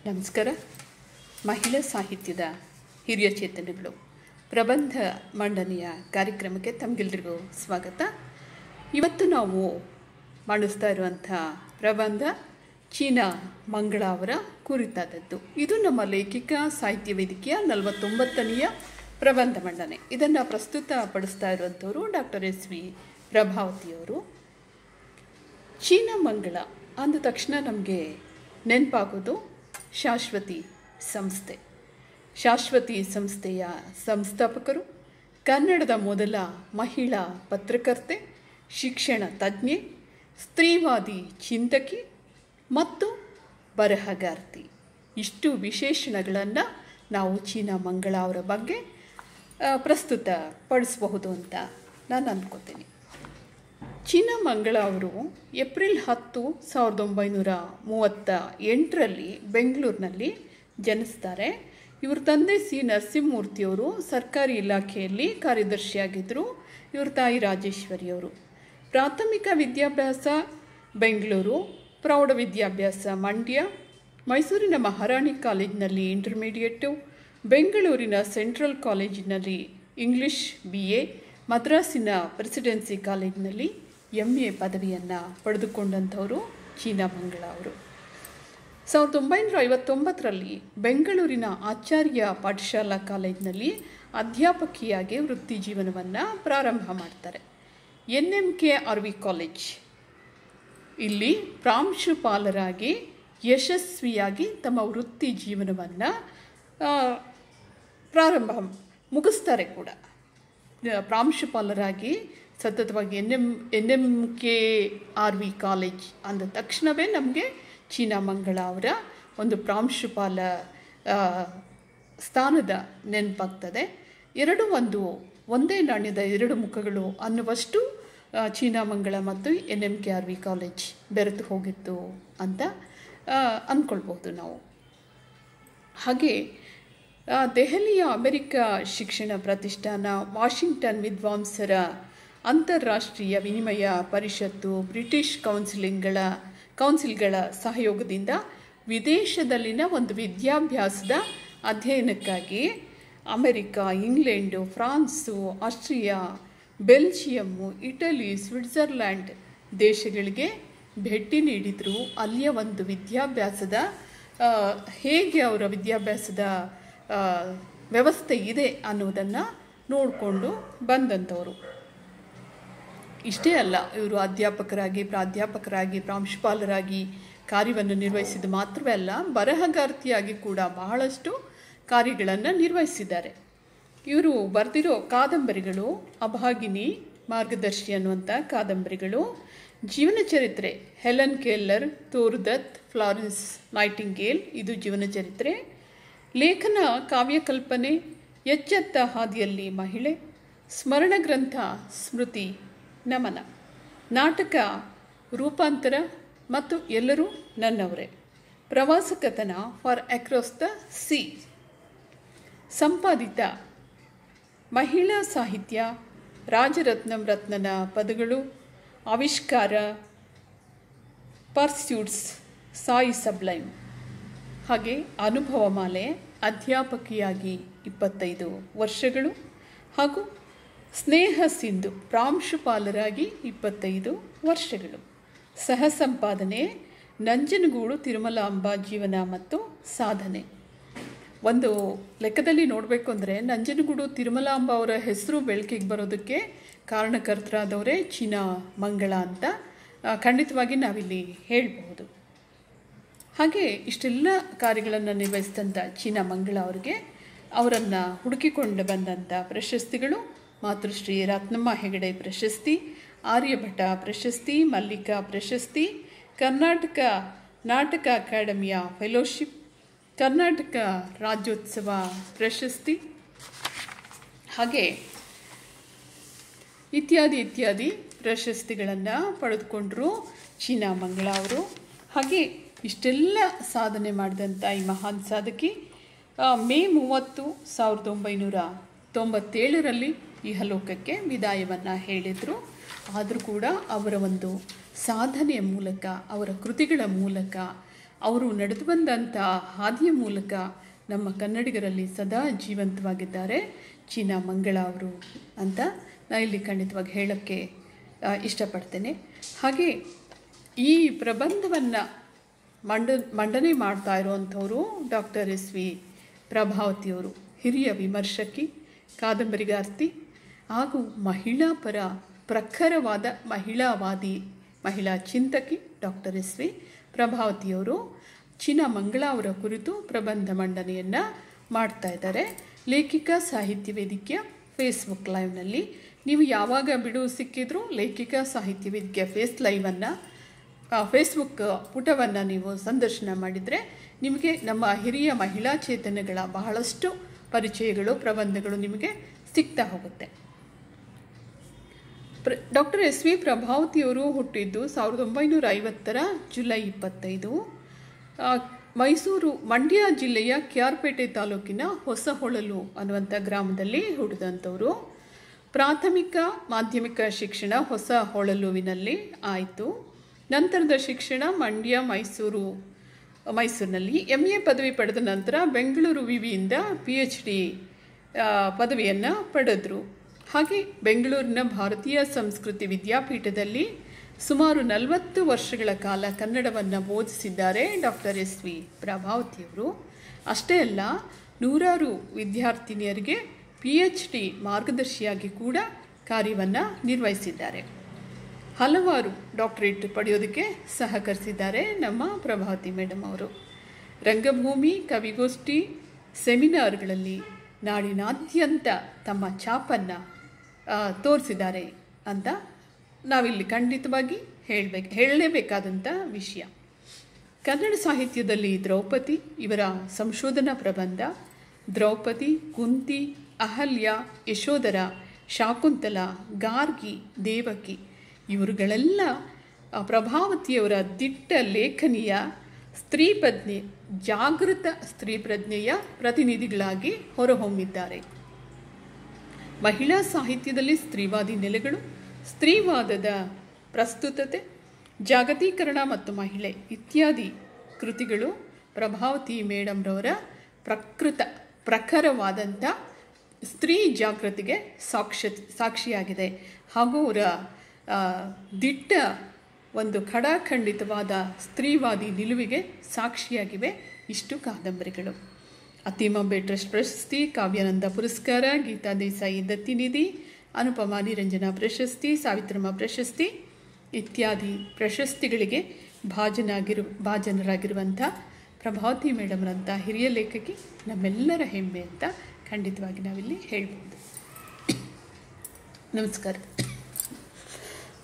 ನಮಸ್ಕಾರ ಮಹಿಳಾ ಸಾಹಿತ್ಯದ ಹಿರಿಯ ಚೇತನಗಳು ಪ್ರಬಂಧ ಮಂಡನೆಯ ಕಾರ್ಯಕ್ರಮಕ್ಕೆ ತಮಗೆಲ್ರಿಗೂ ಸ್ವಾಗತ ಇವತ್ತು ನಾವು ಮಾಡಿಸ್ತಾ ಇರುವಂಥ ಪ್ರಬಂಧ ಚೀನಾ ಮಂಗಳ ಅವರ ಕುರಿತಾದದ್ದು ಇದು ನಮ್ಮ ಲೇಖಿಕ ಸಾಹಿತ್ಯ ವೇದಿಕೆಯ ನಲವತ್ತೊಂಬತ್ತನೆಯ ಪ್ರಬಂಧ ಮಂಡನೆ ಇದನ್ನು ಪ್ರಸ್ತುತಪಡಿಸ್ತಾ ಇರುವಂಥವರು ಡಾಕ್ಟರ್ ಎಸ್ ವಿ ಪ್ರಭಾವತಿಯವರು ಚೀನಾ ಮಂಗಳ ಅಂದ ತಕ್ಷಣ ನಮಗೆ ನೆನಪಾಗೋದು ಶಾಶ್ವತಿ ಸಂಸ್ಥೆ ಶಾಶ್ವತಿ ಸಂಸ್ಥೆಯ ಸಂಸ್ಥಾಪಕರು ಕನ್ನಡದ ಮೊದಲ ಮಹಿಳಾ ಪತ್ರಕರ್ತೆ ಶಿಕ್ಷಣ ತಜ್ಞೆ ಸ್ತ್ರೀವಾದಿ ಚಿಂತಕಿ ಮತ್ತು ಬರಹಗಾರ್ತಿ ಇಷ್ಟು ವಿಶೇಷಣಗಳನ್ನು ನಾವು ಚೀನಾ ಮಂಗಳ ಅವರ ಬಗ್ಗೆ ಆ, ಪ್ರಸ್ತುತಪಡಿಸಬಹುದು ಅಂತ ನಾನು ಅಂದ್ಕೋತೀನಿ ಚೀನಾ ಮಂಗಳ ಅವರು ಏಪ್ರಿಲ್ ಹತ್ತು ಸಾವಿರದ ಒಂಬೈನೂರ ಮೂವತ್ತ ಎಂಟರಲ್ಲಿ ಬೆಂಗಳೂರಿನಲ್ಲಿ ಜನಿಸ್ತಾರೆ ಇವ್ರ ತಂದೆ ಸಿ ನರಸಿಂಹಮೂರ್ತಿಯವರು ಸರ್ಕಾರಿ ಇಲಾಖೆಯಲ್ಲಿ ಕಾರ್ಯದರ್ಶಿಯಾಗಿದ್ದರು ಇವ್ರ ತಾಯಿ ರಾಜೇಶ್ವರಿಯವರು ಪ್ರಾಥಮಿಕ ವಿದ್ಯಾಭ್ಯಾಸ ಬೆಂಗಳೂರು ಪ್ರೌಢ ವಿದ್ಯಾಭ್ಯಾಸ ಮಂಡ್ಯ ಮೈಸೂರಿನ ಮಹಾರಾಣಿ ಕಾಲೇಜಿನಲ್ಲಿ ಇಂಟರ್ಮೀಡಿಯೇಟು ಬೆಂಗಳೂರಿನ ಸೆಂಟ್ರಲ್ ಕಾಲೇಜಿನಲ್ಲಿ ಇಂಗ್ಲಿಷ್ ಬಿ ಎ ಮದ್ರಾಸಿನ ಪ್ರೆಸಿಡೆನ್ಸಿ ಕಾಲೇಜಿನಲ್ಲಿ ಎಮ್ ಎ ಪದವಿಯನ್ನು ಪಡೆದುಕೊಂಡಂಥವರು ಚೀನಾ ಮಂಗಳ ಅವರು ಸಾವಿರದ ಒಂಬೈನೂರ ಐವತ್ತೊಂಬತ್ತರಲ್ಲಿ ಬೆಂಗಳೂರಿನ ಆಚಾರ್ಯ ಪಾಠಶಾಲಾ ಕಾಲೇಜಿನಲ್ಲಿ ಅಧ್ಯಾಪಕಿಯಾಗಿ ವೃತ್ತಿ ಜೀವನವನ್ನು ಪ್ರಾರಂಭ ಮಾಡ್ತಾರೆ N M K R V college ಇಲ್ಲಿ ಪ್ರಾಂಶುಪಾಲರಾಗಿ ಯಶಸ್ವಿಯಾಗಿ ತಮ್ಮ ವೃತ್ತಿ ಜೀವನವನ್ನು ಪ್ರಾರಂಭ ಮುಗಿಸ್ತಾರೆ ಕೂಡ ಆ, ಪ್ರಾಂಶುಪಾಲರಾಗಿ ಸತತವಾಗಿ N M N M K R V college ಅಂದ ತಕ್ಷಣವೇ ನಮಗೆ ಚೀನಾ ಮಂಗಳ ಅವರ ಒಂದು ಪ್ರಾಂಶುಪಾಲ ಆ, ಸ್ಥಾನದ ನೆನಪಾಗ್ತದೆ ಎರಡು ಒಂದು ಒಂದೇ ನಾಣ್ಯದ ಎರಡು ಮುಖಗಳು ಅನ್ನುವಷ್ಟು ಆ, ಚೀನಾ ಮಂಗಳ ಮತ್ತು N M K R V college ಬೆರೆತು ಹೋಗಿತ್ತು ಅಂತ ಆ, ಅಂದ್ಕೊಳ್ಬೋದು ನಾವು ಹಾಗೆ ಆ, ದೆಹಲಿಯ ಅಮೆರಿಕ ಶಿಕ್ಷಣ ಪ್ರತಿಷ್ಠಾನ ವಾಷಿಂಗ್ಟನ್ ವಿದ್ವಾಂಸರ ಅಂತಾರಾಷ್ಟ್ರೀಯ ವಿನಿಮಯ ಪರಿಷತ್ತು ಬ್ರಿಟಿಷ್ ಕೌನ್ಸಿಲಿಂಗ್ಗಳ ಕೌನ್ಸಿಲ್ಗಳ ಸಹಯೋಗದಿಂದ ವಿದೇಶದಲ್ಲಿನ ಒಂದು ವಿದ್ಯಾಭ್ಯಾಸದ ಅಧ್ಯಯನಕ್ಕಾಗಿ America England France Austria Belgium Italy Switzerland ದೇಶಗಳಿಗೆ ಭೇಟಿ ನೀಡಿದರು ಅಲ್ಲಿಯ ಒಂದು ವಿದ್ಯಾಭ್ಯಾಸದ ಆ, ಹೇಗೆ ಅವರ ವಿದ್ಯಾಭ್ಯಾಸದ ಆ, ವ್ಯವಸ್ಥೆ ಇದೆ ಅನ್ನೋದನ್ನು ನೋಡಿಕೊಂಡು ಬಂದಂಥವರು ಇಷ್ಟೇ ಅಲ್ಲ ಇವರು ಅಧ್ಯಾಪಕರಾಗಿ ಪ್ರಾಧ್ಯಾಪಕರಾಗಿ ಪ್ರಾಂಶುಪಾಲರಾಗಿ ಕಾರ್ಯವನ್ನು ನಿರ್ವಹಿಸಿದ ಮಾತ್ರವೇ ಅಲ್ಲ ಬರಹಗಾರ್ತಿಯಾಗಿ ಕೂಡ ಬಹಳಷ್ಟು ಕಾರ್ಯಗಳನ್ನು ನಿರ್ವಹಿಸಿದ್ದಾರೆ ಇವರು ಬರೆದಿರೋ ಕಾದಂಬರಿಗಳು ಅಭಾಗಿನಿ ಮಾರ್ಗದರ್ಶಿ ಅನ್ನುವಂಥ ಕಾದಂಬರಿಗಳು ಜೀವನ ಚರಿತ್ರೆ Helen Keller Toru Dutt Florence Nightingale ಇದು ಜೀವನ ಚರಿತ್ರೆ ಲೇಖನ ಕಾವ್ಯಕಲ್ಪನೆ ಎಚ್ಚೆತ್ತ ಹಾದಿಯಲ್ಲಿ ಮಹಿಳೆ ಸ್ಮರಣ ಗ್ರಂಥ ಸ್ಮೃತಿ ನಮನ ನಾಟಕ ರೂಪಾಂತರ ಮತ್ತು ಎಲ್ಲರೂ ನನ್ನವರೇ ಪ್ರವಾಸ ಕಥನ ಫಾರ್ ಅಕ್ರಾಸ್ ದ ಸಿ ಸಂಪಾದಿತ ಮಹಿಳಾ ಸಾಹಿತ್ಯ ರಾಜರತ್ನಂ ರತ್ನನ ಪದಗಳು ಆವಿಷ್ಕಾರ ಪರ್ಸ್ಯೂಟ್ಸ್ ಸಾಯಿ ಸಬ್ಲೈಮ್ ಹಾಗೆ ಅನುಭವ ಮಾಲೆ ಅಧ್ಯಾಪಕಿಯಾಗಿ ಇಪ್ಪತ್ತೈದು ವರ್ಷಗಳು ಹಾಗೂ ಸ್ನೇಹ ಸಿಂಧು ಪ್ರಾಂಶುಪಾಲರಾಗಿ ಇಪ್ಪತ್ತೈದು ವರ್ಷಗಳು ಸಹ ಸಂಪಾದನೆ ನಂಜನಗೂಡು ತಿರುಮಲಾಂಬ ಜೀವನ ಮತ್ತು ಸಾಧನೆ ಒಂದು ಲೆಕ್ಕದಲ್ಲಿ ನೋಡಬೇಕು ಅಂದರೆ ನಂಜನಗೂಡು ತಿರುಮಲಾಂಬ ಅವರ ಹೆಸರು ಬೆಳಕಿಗೆ ಬರೋದಕ್ಕೆ ಕಾರಣಕರ್ತರಾದವರೇ ಚೀನಾ ಮಂಗಳ ಅಂತ ಆ, ಖಂಡಿತವಾಗಿ ನಾವಿಲ್ಲಿ ಹೇಳ್ಬಹುದು ಹಾಗೆ ಇಷ್ಟೆಲ್ಲ ಕಾರ್ಯಗಳನ್ನು ನಿರ್ವಹಿಸಿದಂಥ ಚೀನಾ ಮಂಗಳ ಅವರಿಗೆ ಅವರನ್ನು ಹುಡುಕಿಕೊಂಡು ಬಂದಂಥ ಪ್ರಶಸ್ತಿಗಳು ಮಾತೃಶ್ರೀ ರತ್ನಮ್ಮ ಹೆಗಡೆ ಪ್ರಶಸ್ತಿ ಆರ್ಯಭಟ ಪ್ರಶಸ್ತಿ ಮಲ್ಲಿಕಾ ಪ್ರಶಸ್ತಿ ಕರ್ನಾಟಕ ನಾಟಕ ಅಕಾಡೆಮಿಯ ಫೆಲೋಶಿಪ್ ಕರ್ನಾಟಕ ರಾಜ್ಯೋತ್ಸವ ಪ್ರಶಸ್ತಿ ಹಾಗೆ ಇತ್ಯಾದಿ ಇತ್ಯಾದಿ ಪ್ರಶಸ್ತಿಗಳನ್ನು ಪಡೆದುಕೊಂಡರು ಚೀನಾ ಮಂಗಳ ಅವರು ಹಾಗೆ ಇಷ್ಟೆಲ್ಲ ಸಾಧನೆ ಮಾಡಿದಂಥ ಈ ಮಹಾನ್ ಸಾಧಕಿ ಆ, ಮೇ ಮೂವತ್ತು ಸಾವಿರದ ಒಂಬೈನೂರ ತೊಂಬತ್ತೇಳರಲ್ಲಿ ಇಹಲೋಕಕ್ಕೆ ವಿದಾಯವನ್ನು ಹೇಳಿದರು ಆದರೂ ಕೂಡ ಅವರ ಒಂದು ಸಾಧನೆಯ ಮೂಲಕ ಅವರ ಕೃತಿಗಳ ಮೂಲಕ ಅವರು ನಡೆದು ಬಂದಂಥ ಹಾದಿಯ ಮೂಲಕ ನಮ್ಮ ಕನ್ನಡಿಗರಲ್ಲಿ ಸದಾ ಜೀವಂತವಾಗಿದ್ದಾರೆ ಚೀನಾ ಮಂಗಳ ಅವರು ಅಂತ ನಾನು ಇಲ್ಲಿ ಖಂಡಿತವಾಗಿ ಹೇಳೋಕ್ಕೆ ಆ, ಇಷ್ಟಪಡ್ತೇನೆ ಹಾಗೆ ಈ ಪ್ರಬಂಧವನ್ನು ಮಂಡ ಮಂಡನೆ ಮಾಡ್ತಾ ಇರುವಂಥವರು ಡಾಕ್ಟರ್ ಎಸ್ ವಿ ಪ್ರಭಾವತಿಯವರು ಹಿರಿಯ ವಿಮರ್ಶಕಿ ಕಾದಂಬರಿಗಾರ್ತಿ ಹಾಗೂ ಮಹಿಳಾ ಪರ ಪ್ರಖರವಾದ ಮಹಿಳಾವಾದಿ ಮಹಿಳಾ ಚಿಂತಕಿ ಡಾಕ್ಟರ್ ಎಸ್ ವಿ ಪ್ರಭಾವತಿಯವರು ಚೀನಾ ಮಂಗಳ ಅವರ ಕುರಿತು ಪ್ರಬಂಧ ಮಂಡನೆಯನ್ನು ಮಾಡ್ತಾ ಇದ್ದಾರೆ ಲೇಖಿಕಾ ಸಾಹಿತ್ಯ ವೇದಿಕೆಯ ಫೇಸ್ಬುಕ್ ಲೈವ್ನಲ್ಲಿ ನೀವು ಯಾವಾಗ ಬಿಡುವು ಸಿಕ್ಕಿದ್ರೂ ಲೇಖಿಕಾ ಸಾಹಿತ್ಯ ವೇದಿಕೆಯ ಫೇಸ್ ಲೈವನ್ನು ಫೇಸ್ಬುಕ್ ಪುಟವನ್ನು ನೀವು ಸಂದರ್ಶನ ಮಾಡಿದರೆ ನಿಮಗೆ ನಮ್ಮ ಹಿರಿಯ ಮಹಿಳಾ ಚೇತನಗಳ ಬಹಳಷ್ಟು ಪರಿಚಯಗಳು ಪ್ರಬಂಧಗಳು ನಿಮಗೆ ಸಿಗ್ತಾ ಹೋಗುತ್ತೆ ಪ್ರ ಡಾಕ್ಟರ್ ಎಸ್ ವಿ ಪ್ರಭಾವತಿಯವರು ಹುಟ್ಟಿದ್ದು ಸಾವಿರದ ಒಂಬೈನೂರ ಐವತ್ತರ ಜುಲೈ ಇಪ್ಪತ್ತೈದು ಆ, ಮೈಸೂರು ಮಂಡ್ಯ ಜಿಲ್ಲೆಯ ಕ್ಯಾರ್ಪೇಟೆ ತಾಲೂಕಿನ ಹೊಸಹೊಳಲು ಅನ್ನುವಂಥ ಗ್ರಾಮದಲ್ಲಿ ಹುಟ್ಟಿದಂಥವರು ಪ್ರಾಥಮಿಕ ಮಾಧ್ಯಮಿಕ ಶಿಕ್ಷಣ ಹೊಸ ಹೊಳಲುವಿನಲ್ಲಿ ಆಯಿತು ನಂತರದ ಶಿಕ್ಷಣ ಮಂಡ್ಯ ಮೈಸೂರು ಮೈಸೂರಿನಲ್ಲಿ ಎಮ್ ಎ ಪದವಿ ಪಡೆದ ನಂತರ ಬೆಂಗಳೂರು ವಿವಿಯಿಂದ ಪಿ ಎಚ್ ಡಿ ಪದವಿಯನ್ನು ಪಡೆದರು ಹಾಗೆ ಬೆಂಗಳೂರಿನ ಭಾರತೀಯ ಸಂಸ್ಕೃತಿ ವಿದ್ಯಾಪೀಠದಲ್ಲಿ ಸುಮಾರು ನಲವತ್ತು ವರ್ಷಗಳ ಕಾಲ ಕನ್ನಡವನ್ನು ಬೋಧಿಸಿದ್ದಾರೆ ಡಾಕ್ಟರ್ ಎಸ್ ವಿ ಪ್ರಭಾವತಿಯವರು ಅಷ್ಟೇ ಅಲ್ಲ ನೂರಾರು ವಿದ್ಯಾರ್ಥಿನಿಯರಿಗೆ ಪಿ ಎಚ್ ಡಿ ಮಾರ್ಗದರ್ಶಿಯಾಗಿ ಕೂಡ ಕಾರ್ಯವನ್ನು ನಿರ್ವಹಿಸಿದ್ದಾರೆ ಹಲವಾರು ಡಾಕ್ಟರೇಟ್ ಪಡೆಯೋದಕ್ಕೆ ಸಹಕರಿಸಿದ್ದಾರೆ ನಮ್ಮ ಪ್ರಭಾವತಿ ಮೇಡಮ್ ಅವರು ರಂಗಭೂಮಿ ಕವಿಗೋಷ್ಠಿ ಸೆಮಿನಾರ್ಗಳಲ್ಲಿ ನಾಡಿನಾದ್ಯಂತ ತಮ್ಮ ಛಾಪನ್ನು ತೋರಿಸಿದ್ದಾರೆ ಅಂತ ನಾವಿಲ್ಲಿ ಖಂಡಿತವಾಗಿ ಹೇಳಬೇಕು ಹೇಳಲೇಬೇಕಾದಂಥ ವಿಷಯ ಕನ್ನಡ ಸಾಹಿತ್ಯದಲ್ಲಿ ದ್ರೌಪದಿ ಇವರ ಸಂಶೋಧನಾ ಪ್ರಬಂಧ ದ್ರೌಪದಿ ಕುಂತಿ ಅಹಲ್ಯ ಯಶೋಧರ ಶಾಕುಂತಲ ಗಾರ್ಗಿ ದೇವಕಿ ಇವರುಗಳೆಲ್ಲ ಆ ಪ್ರಭಾವತಿಯವರ ದಿಟ್ಟ ಲೇಖನಿಯ ಸ್ತ್ರೀ ಪ್ರಜ್ಞೆ ಜಾಗೃತ ಸ್ತ್ರೀ ಪ್ರಜ್ಞೆಯ ಪ್ರತಿನಿಧಿಗಳಾಗಿ ಹೊರಹೊಮ್ಮಿದ್ದಾರೆ ಮಹಿಳಾ ಸಾಹಿತ್ಯದಲ್ಲಿ ಸ್ತ್ರೀವಾದಿ ನೆಲೆಗಳು ಸ್ತ್ರೀವಾದದ ಪ್ರಸ್ತುತತೆ ಜಾಗತೀಕರಣ ಮತ್ತು ಮಹಿಳೆ ಇತ್ಯಾದಿ ಕೃತಿಗಳು ಪ್ರಭಾವತಿ ಮೇಡಮ್ರವರ ಪ್ರಕೃತ ಪ್ರಖರವಾದಂಥ ಸ್ತ್ರೀ ಜಾಗೃತಿಗೆ ಸಾಕ್ಷ್ಯ ಸಾಕ್ಷಿಯಾಗಿದೆ ಹಾಗೂ ಅವರ ಆ, ದಿಟ್ಟ ಒಂದು ಖಡಾಖಂಡಿತವಾದ ಸ್ತ್ರೀವಾದಿ ನಿಲುವಿಗೆ ಸಾಕ್ಷಿಯಾಗಿವೆ ಇಷ್ಟು ಕಾದಂಬರಿಗಳು ಅತಿಮಾಂಬೆ ಟ್ರಸ್ಟ್ ಪ್ರಶಸ್ತಿ ಕಾವ್ಯಾನಂದ ಪುರಸ್ಕಾರ ಗೀತಾ ದೇಸಾಯಿ ದತ್ತಿನಿಧಿ ಅನುಪಮ ನಿರಂಜನ ಪ್ರಶಸ್ತಿ ಸಾವಿತ್ರಮ್ಮ ಪ್ರಶಸ್ತಿ ಇತ್ಯಾದಿ ಪ್ರಶಸ್ತಿಗಳಿಗೆ ಭಾಜನಾಗಿರು ಭಾಜನರಾಗಿರುವಂಥ ಪ್ರಭಾವತಿ ಮೇಡಮ್ರಂಥ ಹಿರಿಯ ಲೇಖಕಿ ನಮ್ಮೆಲ್ಲರ ಹೆಮ್ಮೆ ಅಂತ ಖಂಡಿತವಾಗಿ ನಾವಿಲ್ಲಿ ಹೇಳ್ಬೋದು ನಮಸ್ಕಾರ